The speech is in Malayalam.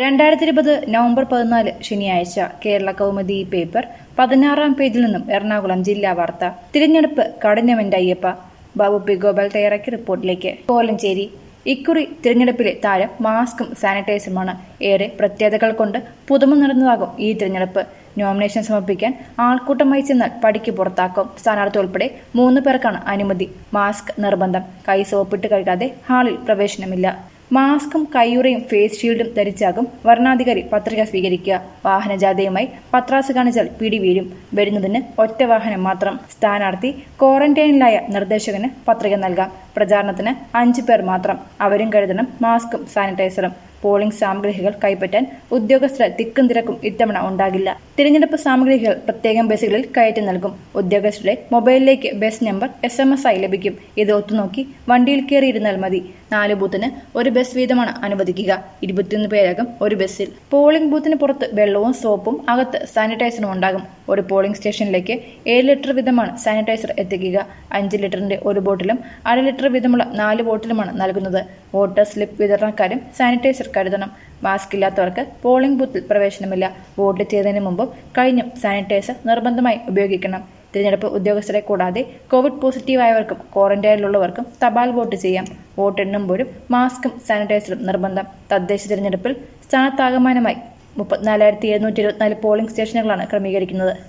രണ്ടായിരത്തി ഇരുപത് നവംബർ പതിനാല് ശനിയാഴ്ച കേരള കൗമുദി പേപ്പർ പതിനാറാം പേജിൽ നിന്നും എറണാകുളം ജില്ലാ വാർത്ത തിരഞ്ഞെടുപ്പ് കഠിനമെന്റെ അയ്യപ്പ ബാബു പി ഗോപാൽ തയ്യാറാക്കിയ റിപ്പോർട്ടിലേക്ക് കോലഞ്ചേരി ഇക്കുറി തിരഞ്ഞെടുപ്പിലെ താരം മാസ്കും സാനിറ്റൈസറുമാണ് ഏറെ പ്രത്യേകതകൾ കൊണ്ട് പുതുമ നിറഞ്ഞതാകും ഈ തിരഞ്ഞെടുപ്പ് നോമിനേഷൻ സമർപ്പിക്കാൻ ആൾക്കൂട്ടമായി ചെന്നാൽ പടിക്ക് പുറത്താക്കും സ്ഥാനാർത്ഥി ഉൾപ്പെടെ മൂന്ന് പേർക്കാണ് അനുമതി മാസ്ക് നിർബന്ധം കൈ സോപ്പിട്ട് കഴുകാതെ ഹാളിൽ പ്രവേശനമില്ല മാസ്കും കയ്യുറയും ഫേസ് ഷീൽഡും ധരിച്ചാകും വരണാധികാരി പത്രിക സ്വീകരിക്കുക വാഹനജാഥയുമായി പത്രാസ് കാണിച്ചാൽ പിടിവീഴും വരുന്നതിന് ഒറ്റ വാഹനം മാത്രം സ്ഥാനാർത്ഥി ക്വാറന്റൈനിലായ നിർദ്ദേശകന് പത്രിക നൽകാം പ്രചാരണത്തിന് അഞ്ചു പേർ മാത്രം അവരും കരുതണം മാസ്കും സാനിറ്റൈസറും പോളിംഗ് സാമഗ്രികൾ കൈപ്പറ്റാൻ ഉദ്യോഗസ്ഥർ തിക്കും തിരക്കും ഇത്തവണ ഉണ്ടാകില്ല തിരഞ്ഞെടുപ്പ് സാമഗ്രികൾ പ്രത്യേകം ബസ്സുകളിൽ കയറ്റി നൽകും ഉദ്യോഗസ്ഥരുടെ മൊബൈലിലേക്ക് bus number S M S ആയി ലഭിക്കും ഇത് ഒത്തുനോക്കി വണ്ടിയിൽ കയറിയിരുന്നാൽ മതി നാല് ബൂത്തിന് ഒരു ബസ് വീതമാണ് അനുവദിക്കുക ഇരുപത്തിയൊന്ന് പേരകം ഒരു ബസ്സിൽ പോളിംഗ് ബൂത്തിന് പുറത്ത് വെള്ളവും സോപ്പും അകത്ത് സാനിറ്റൈസറും ഉണ്ടാകും ഒരു പോളിംഗ് സ്റ്റേഷനിലേക്ക് ഏഴ് ലിറ്റർ വീതമാണ് സാനിറ്റൈസർ എത്തിക്കുക അഞ്ച് ലിറ്ററിന്റെ ഒരു ബോട്ടിലും അര ലിറ്റർ വീതമുള്ള നാല് ബോട്ടിലുമാണ് നൽകുന്നത് വോട്ടർ സ്ലിപ്പ് വിതരണക്കാരും സാനിറ്റൈസർ കരുതണം മാസ്ക് ഇല്ലാത്തവർക്ക് പോളിംഗ് ബൂത്തിൽ പ്രവേശനമില്ല വോട്ട് ചെയ്തതിന് മുമ്പും കഴിഞ്ഞും സാനിറ്റൈസർ നിർബന്ധമായി ഉപയോഗിക്കണം തിരഞ്ഞെടുപ്പ് ഉദ്യോഗസ്ഥരെ കൂടാതെ കോവിഡ് പോസിറ്റീവായവർക്കും ക്വാറന്റൈനിലുള്ളവർക്കും തപാൽ വോട്ട് ചെയ്യാം വോട്ട് എണ്ണുമ്പോഴും മാസ്കും സാനിറ്റൈസറും നിർബന്ധം തദ്ദേശ തിരഞ്ഞെടുപ്പിൽ സ്ഥാനത്താകമാനമായി മുപ്പത്തിനാലായിരത്തി എഴുന്നൂറ്റി ഇരുപത്തിനാല് പോളിംഗ് സ്റ്റേഷനുകളാണ് ക്രമീകരിക്കുന്നത്